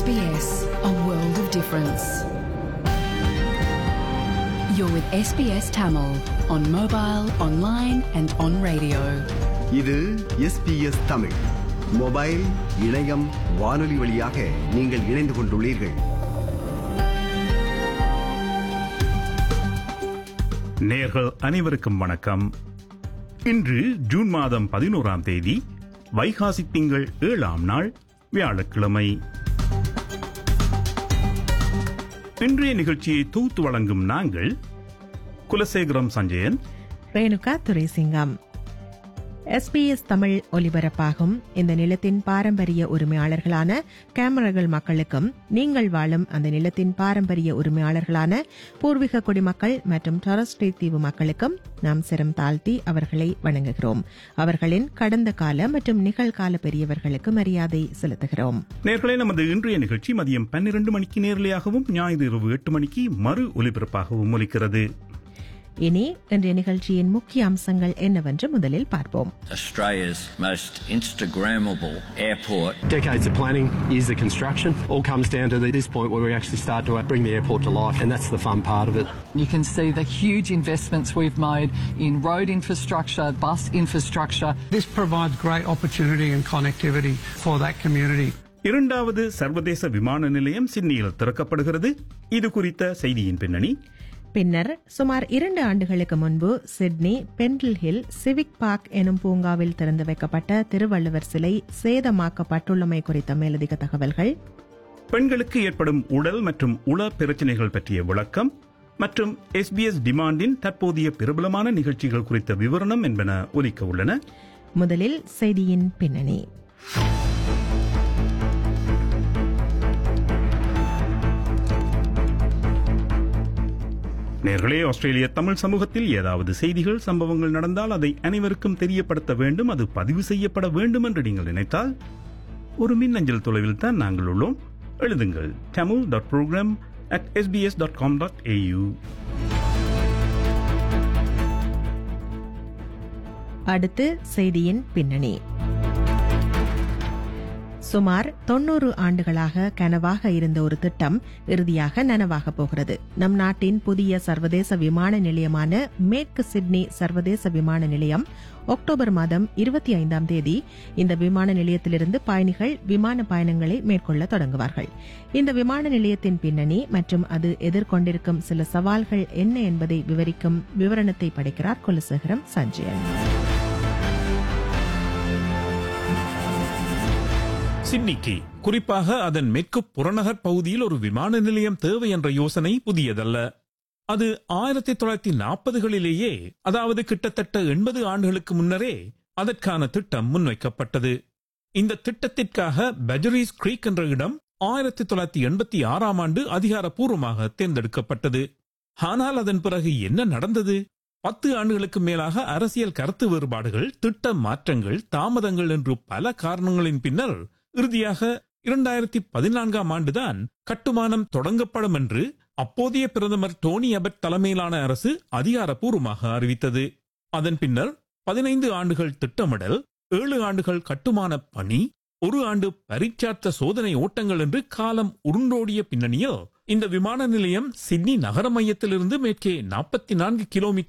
SBS, a world of difference. You're with SBS Tamil on mobile, online, and on radio. இது SBS Tamil mobile இணையம் வானொலி வழியாக நீங்கள் இணைந்து கொண்டுள்ளீர்கள் நேர்கள் அனைவருக்கும் வணக்கம் இன்று ஜூன் மாதம் பதினோராம் தேதி வைகாசி திங்கள் ஏழாம் நாள் வியாழக்கிழமை இன்றைய நிகழ்ச்சியை தொகுத்து வழங்கும் நாங்கள் குலசேகரம் சஞ்சயன் ரேணுகா துரைசிங்கம் எஸ்பிஎஸ் தமிழ் ஒலிபரப்பாகும் இந்த நிலத்தின் பாரம்பரிய உரிமையாளர்களான கேமரர்கள் மக்களுக்கும் நீங்கள் வாழும் அந்த நிலத்தின் பாரம்பரிய உரிமையாளர்களான பூர்வீக குடிமக்கள் மற்றும் டொரஸ்ட்ரேட் தீவு மக்களுக்கும் நாம் சிரம் தாழ்த்தி அவர்களை வணங்குகிறோம் அவர்களின் கடந்த கால மற்றும் நிகழ்கால பெரியவர்களுக்கு மரியாதை செலுத்துகிறோம் நேர்களே நமது இன்றைய நிகழ்ச்சி மதியம் பன்னிரண்டு மணிக்கு நேரலையாகவும் ஞாயிறு இரவு எட்டு மணிக்கு மறு ஒலிபரப்பாகவும் ஒலிக்கிறது இனி இன்றைய நிகழ்ச்சியின் முக்கிய அம்சங்கள் என்னவென்று முதலில் பார்ப்போம் Australia's most Instagrammable airport. Decades of planning, years of construction, all comes down to this point where we actually start to bring the airport to life, and that's the fun part of it. You can see the huge investments we've made in road infrastructure, bus infrastructure. This provides great opportunity and connectivity for that community. இரண்டாவது சர்வதேச விமான நிலையம் சிட்னியில் திறக்கப்படுகிறது இது குறித்த செய்தியின் பின்னணி பின்னர் சுமார் இரண்டு ஆண்டுகளுக்கு முன்பு Sydney Pendle Hill Civic Park எனும் பூங்காவில் திறந்து வைக்கப்பட்ட திருவள்ளுவர் சிலை சேதமாக்கப்பட்டுள்ளமை குறித்த மேலதிக தகவல்கள் பெண்களுக்கு ஏற்படும் உடல் மற்றும் உள பிரச்சனைகள் பற்றிய விளக்கம் மற்றும் எஸ்பிஎஸ் டிமாண்டின் தற்போதைய பிரபலமான நிகழ்ச்சிகள் குறித்த விவரணம் என்பன ஒலிக்க உள்ளன முதலில் செய்தியின் பின்னணி நேர்களே ஆஸ்திரேலிய தமிழ் சமூகத்தில் ஏதாவது செய்திகள் சம்பவங்கள் நடந்தால் அதை அனைவருக்கும் தெரியப்படுத்த வேண்டும் அது பதிவு செய்யப்பட வேண்டும் என்று நீங்கள் நினைத்தால் ஒரு மின்னஞ்சல் தொலைவில் தான் நாங்கள் உள்ளோம் எழுதுங்கள் Tamil dot program at SBS dot com dot AU அடுத்து செய்தியின் பின்னணி சுமார் தொன்னூறு ஆண்டுகளாக கனவாக இருந்த ஒரு திட்டம் இறுதியாக நனவாக போகிறது நம் நாட்டின் புதிய சர்வதேச விமான நிலையமான மேற்கு சிட்னி சர்வதேச விமான நிலையம் அக்டோபர் மாதம் இருபத்தி ஐந்தாம் தேதி இந்த விமான நிலையத்திலிருந்து பயணிகள் விமான பயணங்களை மேற்கொள்ள தொடங்குவார்கள் இந்த விமான நிலையத்தின் பின்னணி மற்றும் அது எதிர்கொண்டிருக்கும் சில சவால்கள் என்ன என்பதை விவரிக்கும் விவரணத்தை படைக்கிறார் குலசேகரம் சஞ்சயன் சிட்னிக்கு குறிப்பாக அதன் மேற்கு புறநகர் பகுதியில் ஒரு விமான நிலையம் தேவை என்ற யோசனை புதியதல்ல அது ஆயிரத்தி தொள்ளாயிரத்தி நாற்பதுகளிலேயே அதாவது கிட்டத்தட்ட எண்பது ஆண்டுகளுக்கு முன்னரே அதற்கான திட்டம் முன்வைக்கப்பட்டது இந்த திட்டத்திற்காக பெஜரிஸ் கிரீக் என்ற இடம் ஆயிரத்தி தொள்ளாயிரத்தி எண்பத்தி ஆறாம் ஆண்டு அதிகாரப்பூர்வமாக தேர்ந்தெடுக்கப்பட்டது ஆனால் அதன் பிறகு என்ன நடந்தது பத்து ஆண்டுகளுக்கு மேலாக அரசியல் கருத்து வேறுபாடுகள் திட்ட மாற்றங்கள் தாமதங்கள் என்று பல காரணங்களின் பின்னர் இறுதியாக இரண்டாயிரத்தி பதினான்காம் ஆண்டுதான் கட்டுமானம் தொடங்கப்படும் என்று அப்போதைய பிரதமர் டோனி அபட் தலைமையிலான அரசு அதிகாரப்பூர்வமாக அறிவித்தது அதன் பின்னர் பதினைந்து ஆண்டுகள் திட்டமிடல் ஏழு ஆண்டுகள் கட்டுமான பணி ஒரு ஆண்டு பரீட்சார்த்த சோதனை ஓட்டங்கள் என்று காலம் உருண்டோடிய பின்னணியில் இந்த விமான நிலையம் சிட்னி நகர மையத்திலிருந்து மேற்கே நாற்பத்தி நான்கு கிலோமீட்டர்